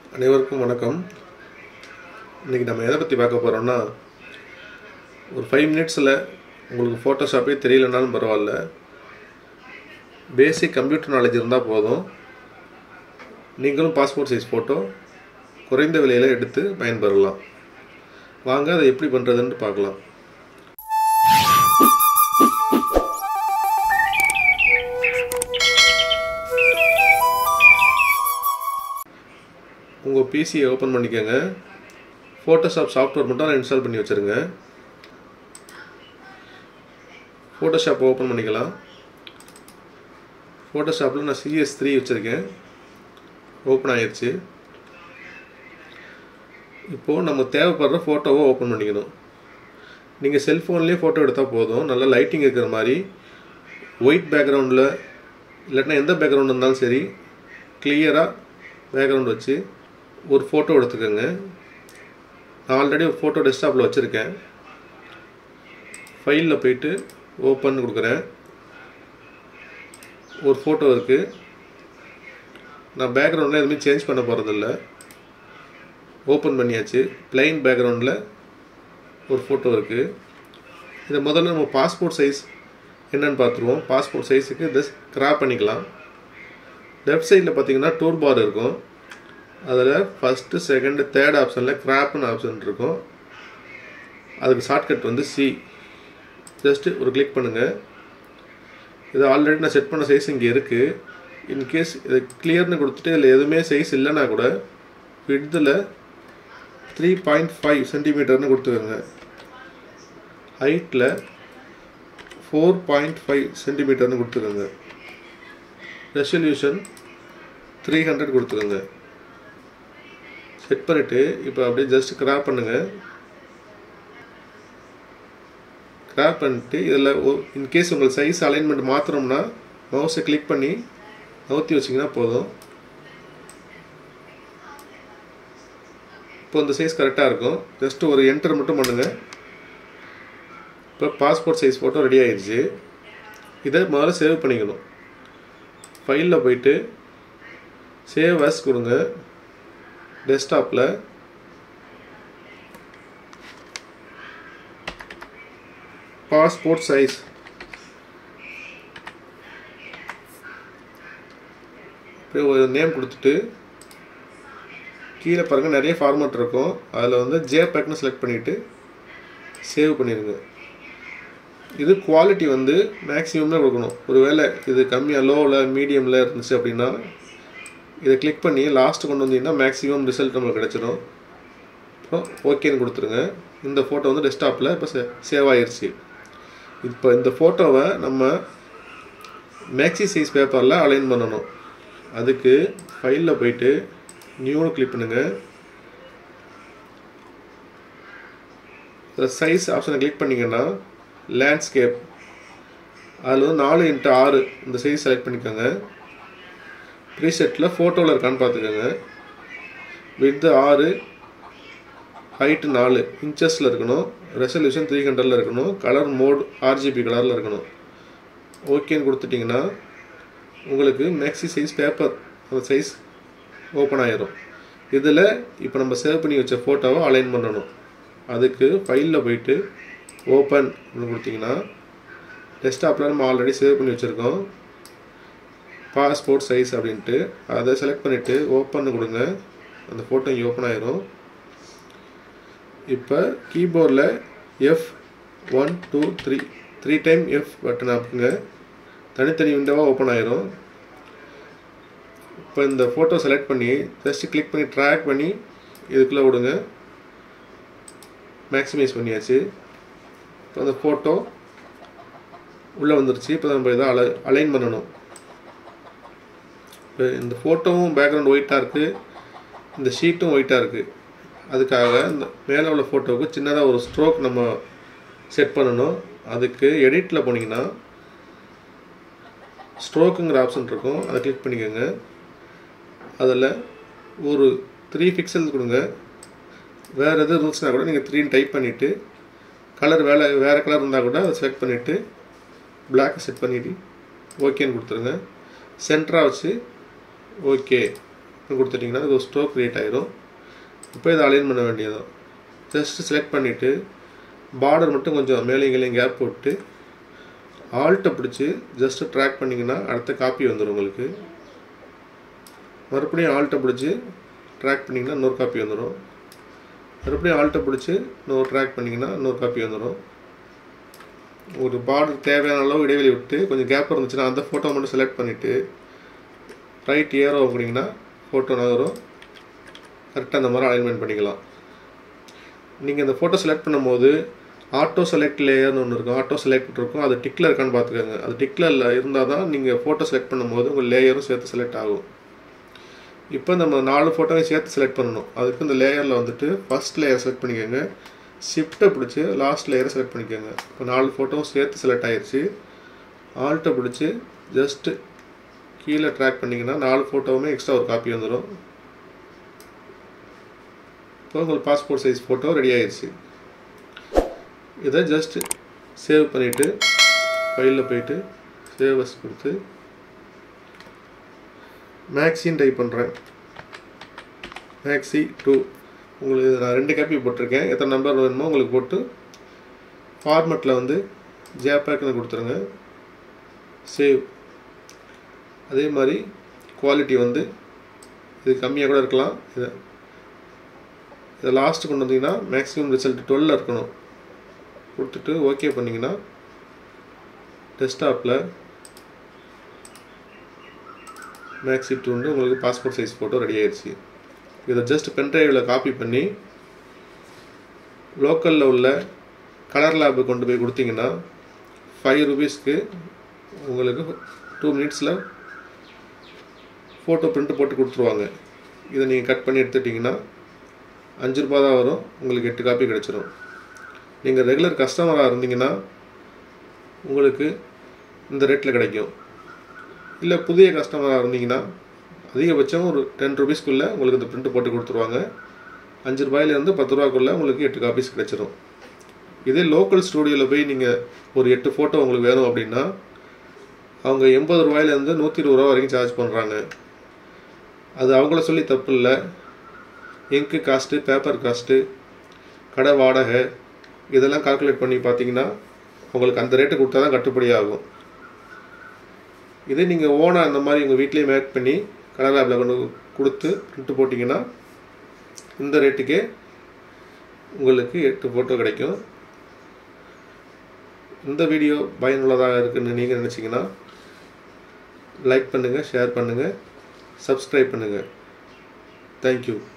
அனைவருக்கும் வணக்கம் இன்றைக்கி நம்ம எதை பற்றி பார்க்க போகிறோம்னா ஒரு ஃபைவ் மினிட்ஸில் உங்களுக்கு ஃபோட்டோஷாப்பே தெரியலனாலும் பரவாயில்ல பேசிக் கம்ப்யூட்டர் நாலேஜ் இருந்தால் போதும் நீங்களும் பாஸ்போர்ட் சைஸ் ஃபோட்டோ குறைந்த விலையில் எடுத்து பயன்பெறலாம் வாங்க அதை எப்படி பண்ணுறதுன்னு பார்க்கலாம் உங்கள் பிசியை ஓப்பன் பண்ணிக்கோங்க ஃபோட்டோஷாப் சாஃப்ட்வேர் மட்டும் நான் இன்ஸ்டால் பண்ணி வச்சுருங்க ஃபோட்டோஷாப் ஓப்பன் பண்ணிக்கலாம் ஃபோட்டோஷாப்பில் நான் சிஎஸ் த்ரீ வச்சுருக்கேன் ஓப்பன் ஆயிடுச்சு இப்போது நம்ம தேவைப்படுற ஃபோட்டோவை ஓப்பன் பண்ணிக்கணும் நீங்கள் செல்ஃபோன்லேயே ஃபோட்டோ எடுத்தால் போதும் நல்லா லைட்டிங் இருக்கிற மாதிரி ஒயிட் பேக்ரவுண்டில் இல்லாட்டினா எந்த பேக்ரவுண்ட் இருந்தாலும் சரி கிளியராக பேக்ரவுண்ட் வச்சு ஒரு ஃபோட்டோ எடுத்துக்கோங்க நான் ஆல்ரெடி ஒரு ஃபோட்டோ டெஸ்க்டாப்பில் வச்சுருக்கேன் ஃபைலில் போயிட்டு ஓப்பன் கொடுக்குறேன் ஒரு ஃபோட்டோ இருக்குது நான் பேக்ரவுண்டில் எதுவுமே சேஞ்ச் பண்ண போகிறதில்ல ஓப்பன் பண்ணியாச்சு பிளைன் பேக்ரவுண்டில் ஒரு ஃபோட்டோ இருக்குது இதை முதல்ல நம்ம பாஸ்போர்ட் சைஸ் என்னன்னு பார்த்துருவோம் பாஸ்போர்ட் சைஸுக்கு இதை கிராப் பண்ணிக்கலாம் லெஃப்ட் சைடில் பார்த்தீங்கன்னா டூர் பார் இருக்கும் அதில் ஃபஸ்ட்டு செகண்டு தேர்ட் ஆப்ஷனில் கிராப்னு ஆப்ஷன் இருக்கும் அதுக்கு ஷார்ட்கட் வந்து சி ஜஸ்ட்டு ஒரு கிளிக் பண்ணுங்கள் இது ஆல்ரெடி நான் செட் பண்ண சைஸ் இங்கே இருக்குது இன்கேஸ் இதை கிளியர்னு கொடுத்துட்டு இதில் எதுவுமே சைஸ் இல்லைன்னா கூட விட்த்தில் த்ரீ பாயிண்ட் ஃபைவ் சென்டிமீட்டர்னு கொடுத்துக்கோங்க ஹைட்டில் ஃபோர் பாயிண்ட் ஃபைவ் சென்டிமீட்டர்னு கொடுத்துக்கோங்க ரெசல்யூஷன் த்ரீ ஹண்ட்ரட் கொடுத்துக்கோங்க செட் பண்ணிவிட்டு இப்போ அப்படியே ஜஸ்ட் கிராப் பண்ணுங்கள் கிராப் பண்ணிட்டு இதில் இன்கேஸ் உங்களுக்கு சைஸ் அலைன்மெண்ட் மாற்றணும்னா மவுஸை கிளிக் பண்ணி நவுத்தி வச்சிங்கன்னா போதும் இப்போ இந்த சைஸ் கரெக்டாக இருக்கும் ஜஸ்ட் ஒரு என்டர் மட்டும் பண்ணுங்கள் இப்போ பாஸ்போர்ட் சைஸ் ஃபோட்டோ ரெடி ஆயிடுச்சு இதை முதல்ல சேவ் பண்ணிக்கணும் ஃபைலில் போயிட்டு சேவ் அஸ் கொடுங்க டெஸ்க்டாப்பில் பாஸ்போர்ட் சைஸ் இப்போ ஒரு நேம் கொடுத்துட்டு கீழே பாருங்கள் நிறைய ஃபார்மேட் இருக்கும் அதில் வந்து ஜேபேக்னு செலக்ட் பண்ணிவிட்டு சேவ் பண்ணிடுங்க இது குவாலிட்டி வந்து மேக்ஸிமம்ல கொடுக்கணும் ஒருவேளை இது கம்மியாக லோவில் மீடியமில் இருந்துச்சு அப்படின்னா இதை கிளிக் பண்ணி லாஸ்ட்டு கொண்டு வந்தீங்கன்னா மேக்ஸிமம் ரிசல்ட் நம்மளுக்கு கிடச்சிடும் அப்புறம் ஓகேன்னு கொடுத்துருங்க இந்த ஃபோட்டோ வந்து டெஸ்க்டாப்பில் இப்போ சே சேவ் ஆயிடுச்சு இப்போ இந்த ஃபோட்டோவை நம்ம மேக்ஸி சைஸ் பேப்பரில் அலைன் பண்ணணும் அதுக்கு ஃபைலில் போயிட்டு நியூன்னு கிளிக் பண்ணுங்கள் சைஸ் ஆப்ஷனை கிளிக் பண்ணிங்கன்னா லேண்ட்ஸ்கேப் அதில் வந்து நாலு இன்ட்டு ஆறு இந்த சைஸ் செலக்ட் பண்ணிக்கோங்க ப்ரீசெட்டில் ஃபோட்டோவில் இருக்கான்னு பார்த்துக்கோங்க வித்து ஆறு ஹைட்டு நாலு இன்ச்சஸில் இருக்கணும் ரெசல்யூஷன் த்ரீ ஹண்ட்ரடில் இருக்கணும் கலர் மோட் ஆர்ஜிபி கலரில் இருக்கணும் ஓகேன்னு கொடுத்துட்டிங்கன்னா உங்களுக்கு மேக்ஸி சைஸ் பேப்பர் அந்த சைஸ் ஓப்பன் ஆயிரும் இதில் இப்போ நம்ம சேவ் பண்ணி வச்ச ஃபோட்டோவை அலைன் பண்ணணும் அதுக்கு ஃபைலில் போயிட்டு ஓப்பன் கொடுத்தீங்கன்னா டெஸ்க்டாப்பில் நம்ம ஆல்ரெடி சேவ் பண்ணி வச்சுருக்கோம் பாஸ்போர்ட் சைஸ் அப்படின்ட்டு அதை செலக்ட் பண்ணிவிட்டு ஓப்பன் கொடுங்க அந்த ஃபோட்டோ இங்கே ஓப்பன் ஆயிரும் இப்போ கீபோர்டில் F one two three three time F button அப்புங்க தனித்தனி விண்டோவாக ஓப்பன் ஆயிரும் இப்போ இந்த ஃபோட்டோ செலக்ட் பண்ணி ஜஸ்ட் கிளிக் பண்ணி ட்ராக் பண்ணி இதுக்குள்ளே விடுங்க மேக்ஸிமைஸ் பண்ணியாச்சு இப்போ அந்த ஃபோட்டோ உள்ளே வந்துருச்சு இப்போ நம்ம இதை அலை அலைன் பண்ணணும் இப்போ இந்த ஃபோட்டோவும் பேக்ரவுண்ட் ஒயிட்டாக இருக்குது இந்த ஷீட்டும் ஒயிட்டாக இருக்குது அதுக்காக இந்த மேலே உள்ள ஃபோட்டோவுக்கு சின்னதாக ஒரு ஸ்ட்ரோக் நம்ம செட் பண்ணணும் அதுக்கு எடிட்டில் போனீங்கன்னா ஸ்ட்ரோக்குங்கிற ஆப்ஷன் இருக்கும் அதை கிளிக் பண்ணிக்கோங்க அதில் ஒரு த்ரீ பிக்சல்ஸ் கொடுங்க வேறு எது ரூல்ஸ்னால் கூட நீங்கள் த்ரீன்னு டைப் பண்ணிவிட்டு கலர் வேலை வேறு கலர் இருந்தால் கூட அதை செலக்ட் பண்ணிவிட்டு பிளாக் செட் பண்ணிவிட்டு ஓகேன்னு கொடுத்துருங்க சென்டராக வச்சு ஓகே கொடுத்துட்டிங்கன்னா அது ஒரு ஸ்ட்ரோக் க்ரியேட் ஆயிரும் இப்போ இதை அலைன் பண்ண வேண்டியதுதான் ஜஸ்ட் செலக்ட் பண்ணிவிட்டு பார்டர் மட்டும் கொஞ்சம் மேலே கீழே கேப் போட்டு ஆல்ட்டை பிடிச்சி ஜஸ்ட்டு ட்ராக் பண்ணிங்கன்னா அடுத்த காப்பி வந்துடும் உங்களுக்கு மறுபடியும் ஆல்ட்டை பிடிச்சி ட்ராக் பண்ணிங்கன்னா இன்னொரு காப்பி வந்துடும் மறுபடியும் ஆல்ட்டை பிடிச்சி இன்னொரு ட்ராக் பண்ணிங்கன்னா இன்னொரு காப்பி வந்துடும் ஒரு பார்டர் தேவையான அளவு இடைவெளி விட்டு கொஞ்சம் கேப் இருந்துச்சுன்னா அந்த ஃபோட்டோ மட்டும் செலக்ட் பண்ணிவிட்டு ரைட் ஏரோ அப்படிங்கன்னா ஃபோட்டோ நகரும் கரெக்டாக அந்த மாதிரி அலைன்மெண்ட் பண்ணிக்கலாம் நீங்கள் இந்த ஃபோட்டோ செலக்ட் பண்ணும்போது ஆட்டோ செலக்ட் லேயர்னு ஒன்று இருக்கும் ஆட்டோ செலக்ட் இருக்கும் அது டிக்கில் இருக்கான்னு பார்த்துக்கோங்க அது டிக்கில் இருந்தால் தான் நீங்கள் ஃபோட்டோ செலக்ட் பண்ணும்போது உங்கள் லேயரும் சேர்த்து செலக்ட் ஆகும் இப்போ நம்ம நாலு ஃபோட்டோவையும் சேர்த்து செலக்ட் பண்ணணும் அதுக்கு இந்த லேயரில் வந்துட்டு ஃபஸ்ட் லேயர் செலக்ட் பண்ணிக்கோங்க ஷிஃப்ட்டை பிடிச்சி லாஸ்ட் லேயரை செலக்ட் பண்ணிக்கோங்க இப்போ நாலு ஃபோட்டோவும் சேர்த்து செலக்ட் ஆயிடுச்சு ஆல்ட்டை பிடிச்சி ஜஸ்ட்டு கீழே ட்ராக் பண்ணிங்கன்னா நாலு ஃபோட்டோவுமே எக்ஸ்ட்ரா ஒரு காப்பி வந்துடும் இப்போ உங்களுக்கு பாஸ்போர்ட் சைஸ் ஃபோட்டோ ரெடி ஆயிடுச்சு இதை ஜஸ்ட் சேவ் பண்ணிவிட்டு ஃபைலில் போயிட்டு சேவஸ் கொடுத்து மேக்ஸின்னு டைப் பண்ணுறேன் மேக்ஸி டூ உங்களுக்கு நான் ரெண்டு காப்பி போட்டிருக்கேன் எத்தனை நம்பர் வேணுமோ உங்களுக்கு போட்டு ஃபார்மெட்டில் வந்து ஜேபேக்னு கொடுத்துருங்க சேவ் அதே மாதிரி குவாலிட்டி வந்து இது கம்மியாக கூட இருக்கலாம் இதை இதை லாஸ்ட்டு கொண்டு வந்தீங்கன்னா மேக்ஸிமம் ரிசல்ட் டுவெல்ல இருக்கணும் கொடுத்துட்டு ஓகே பண்ணிங்கன்னா டெஸ்க்டாப்பில் மேக்ஸி டூண்டு உங்களுக்கு பாஸ்போர்ட் சைஸ் ஃபோட்டோ ரெடி ஆயிடுச்சு இதை ஜஸ்ட் பென்ட்ரைவில் காப்பி பண்ணி லோக்கலில் உள்ள கலர் லேபு கொண்டு போய் கொடுத்தீங்கன்னா ஃபைவ் ருபீஸ்க்கு உங்களுக்கு டூ மினிட்ஸில் ஃபோட்டோ பிரிண்ட் போட்டு கொடுத்துருவாங்க இதை நீங்கள் கட் பண்ணி எடுத்துட்டிங்கன்னா அஞ்சு ரூபா தான் வரும் உங்களுக்கு எட்டு காப்பி கிடச்சிரும் நீங்கள் ரெகுலர் கஸ்டமராக இருந்தீங்கன்னா உங்களுக்கு இந்த ரேட்டில் கிடைக்கும் இல்லை புதிய கஸ்டமராக இருந்தீங்கன்னா அதிகபட்சம் ஒரு டென் ருபீஸ்க்குள்ளே உங்களுக்கு இந்த பிரிண்ட் போட்டு கொடுத்துருவாங்க அஞ்சு ரூபாயிலேருந்து பத்து ரூபாக்குள்ளே உங்களுக்கு எட்டு காப்பீஸ் கிடைச்சிரும் இதே லோக்கல் ஸ்டூடியோவில் போய் நீங்கள் ஒரு எட்டு ஃபோட்டோ உங்களுக்கு வேணும் அப்படின்னா அவங்க எண்பது ரூபாயிலேருந்து நூற்றி இருபது ரூபா வரைக்கும் சார்ஜ் பண்ணுறாங்க அது அவங்கள சொல்லி தப்பு இல்லை இங்கு காஸ்ட்டு பேப்பர் காஸ்ட்டு கடை வாடகை இதெல்லாம் கால்குலேட் பண்ணி பார்த்தீங்கன்னா உங்களுக்கு அந்த ரேட்டு கொடுத்தா தான் கட்டுப்படி ஆகும் இதே நீங்கள் ஓனாக அந்த மாதிரி உங்கள் வீட்லேயே மேக் பண்ணி கலர் லேபில் கொண்டு கொடுத்து பிரிண்ட் போட்டிங்கன்னா இந்த ரேட்டுக்கே உங்களுக்கு எட்டு ஃபோட்டோ கிடைக்கும் இந்த வீடியோ பயனுள்ளதாக இருக்குன்னு நீங்கள் நினச்சிங்கன்னா லைக் பண்ணுங்கள் ஷேர் பண்ணுங்கள் சப்ஸ்கிரைப் பண்ணுங்கள் தேங்க்யூ